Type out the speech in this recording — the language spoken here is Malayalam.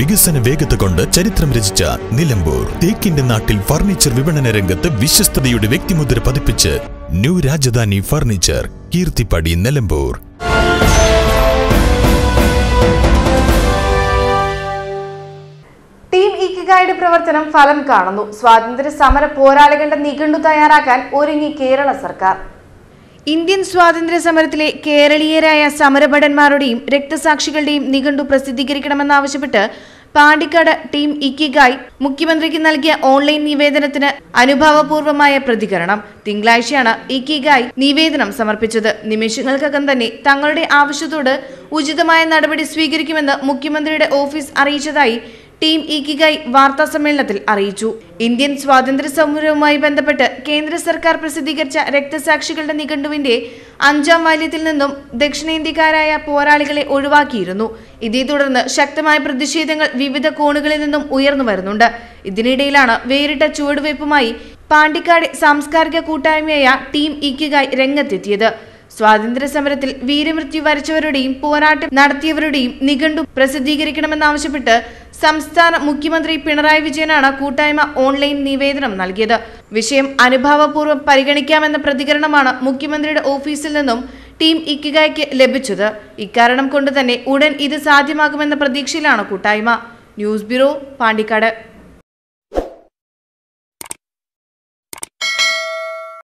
വികസന വേഗത കൊണ്ട് ചരിത്രം രചിച്ച നിലമ്പൂർ തേക്കിന്റെ നാട്ടിൽ ഫർണിച്ചർ വിപണന രംഗത്ത് വിശ്വസ്തതയുടെ വ്യക്തിമുദ്ര പതിപ്പിച്ച് ന്യൂ രാജധാനി ഫർണിച്ചർ കീർത്തിപ്പടി നിലമ്പൂർ ടീം ഇക്കിഗായുടെ പ്രവർത്തനം ഫലം കാണുന്നു സ്വാതന്ത്ര്യ സമര പോരാളികളുടെ നിഘണ്ടു തയ്യാറാക്കാൻ ഒരുങ്ങി കേരള സർക്കാർ ഇന്ത്യൻ സ്വാതന്ത്ര്യ സമരത്തിലെ കേരളീയരായ സമരഭടന്മാരുടെയും രക്തസാക്ഷികളുടെയും നിഘണ്ടു പ്രസിദ്ധീകരിക്കണമെന്നാവശ്യപ്പെട്ട് പാണ്ടിക്കാട് ടീം ഇക്കിഗായ് മുഖ്യമന്ത്രിക്ക് നൽകിയ ഓൺലൈൻ നിവേദനത്തിന് അനുഭാവപൂർവമായ പ്രതികരണം തിങ്കളാഴ്ചയാണ് ഇക്കിഗായ് നിവേദനം സമർപ്പിച്ചത് നിമിഷങ്ങൾക്കകം തന്നെ തങ്ങളുടെ ആവശ്യത്തോട് ഉചിതമായ നടപടി സ്വീകരിക്കുമെന്ന് മുഖ്യമന്ത്രിയുടെ ഓഫീസ് അറിയിച്ചതായി ടീം ഇക്കിഗായ് വാർത്താ സമ്മേളനത്തിൽ അറിയിച്ചു ഇന്ത്യൻ സ്വാതന്ത്ര്യ സമരവുമായി ബന്ധപ്പെട്ട് കേന്ദ്ര സർക്കാർ പ്രസിദ്ധീകരിച്ച രക്തസാക്ഷികളുടെ നിഘണ്ടുവിന്റെ അഞ്ചാം വാല്യത്തിൽ നിന്നും ദക്ഷിണേന്ത്യക്കാരായ പോരാളികളെ ഒഴിവാക്കിയിരുന്നു ഇതേ തുടർന്ന് ശക്തമായ പ്രതിഷേധങ്ങൾ വിവിധ കോണുകളിൽ നിന്നും ഉയർന്നു വരുന്നുണ്ട് ഇതിനിടയിലാണ് വേറിട്ട ചുവടുവയ്പുമായി പാണ്ടിക്കാട് സാംസ്കാരിക കൂട്ടായ്മയായ ടീം ഇക്കിഗായ് രംഗത്തെത്തിയത് സ്വാതന്ത്ര്യ സമരത്തിൽ വീരമൃത്യു വരച്ചവരുടെയും പോരാട്ടം നടത്തിയവരുടെയും നിഘണ്ടു പ്രസിദ്ധീകരിക്കണമെന്നാവശ്യപ്പെട്ട് സംസ്ഥാന മുഖ്യമന്ത്രി പിണറായി വിജയനാണ് കൂട്ടായ്മ ഓൺലൈൻ നിവേദനം നൽകിയത് വിഷയം അനുഭാവപൂർവ്വം പരിഗണിക്കാമെന്ന പ്രതികരണമാണ് മുഖ്യമന്ത്രിയുടെ ഓഫീസിൽ നിന്നും ടീം ഇക്കിഗായ്ക്ക് ലഭിച്ചത് ഇക്കാരണം കൊണ്ട് തന്നെ ഉടൻ ഇത് സാധ്യമാകുമെന്ന പ്രതീക്ഷയിലാണ് കൂട്ടായ്മ ന്യൂസ് ബ്യൂറോ പാണ്ടിക്കാട്